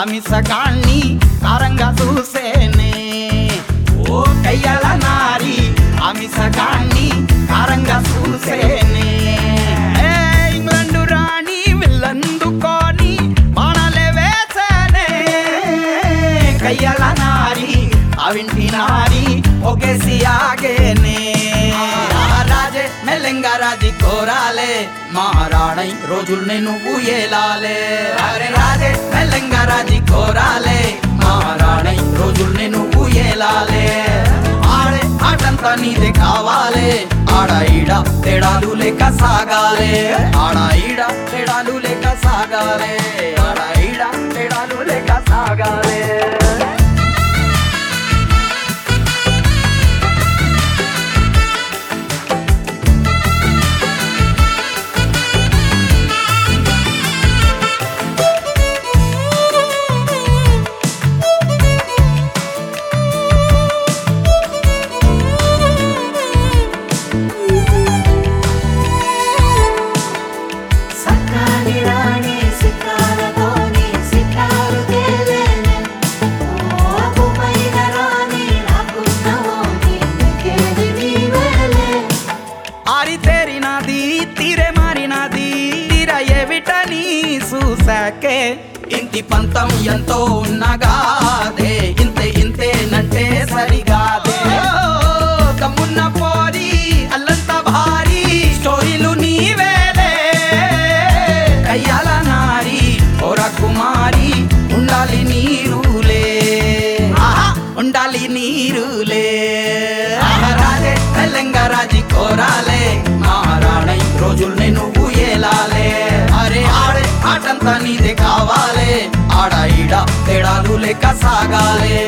అమిసగాన్ని కారంగా చూసేనే ఓ కయ్యాల నారి అమిసగాన్ని కారంగా చూసేనే ఏ ఇంగ్లండు రాణి విల్లందుకొని బాణలే వేసేనే కయ్యాల నారి అవింటి నారి ఒకేసి ఆగేనే రాజే మెల్లంగా రాజి కోరాలే మహారాణై రోజుల్ని నువ్వు ఏలాలే అరే రాజే మెల్లంగా రాజి కోరాలే మహారాణై రోజుల్ని నువ్వు ఏలాలే ఆడే ఆటంతా నీదే కావాలే ఆడ ఈడ తేడాలు లేక సాగాలే ఆడ ఈడ తేడాలు లేక సాగాలే ఆడ ఈడ తేడాలు లేక సాగాలే సక్కాని రాణి సిక్కాలతోని సిక్కాలు తేలేనే ఓ అగుపైన రాణి నాకున్నవో నీకేది నీవేలే ఆరి తేరినది తీరే మారినది తీర ఏమిటని చూసాకే ఇంటి పంతం ఎంతో ఉన్నగాదే ఇంతే ఇంతేనంటే సరిగాదే కమ్మున్న పోరి అల్లంత భారీ స్టోరీలు నీవేలే కయ్యాల నారి ఓర కుమారి ఉండాలి నీరులే ఆహా, ఉండాలి నీరులే ఆహా, రాజే తెలంగా రాజి కోరాలే మహారాణై రోజుల్ని నువ్వు ఏలాలే అరే ఆడే ఆటంతా నీదే కావాలే ఆడ ఈడ తేడాలు లేక సాగాలే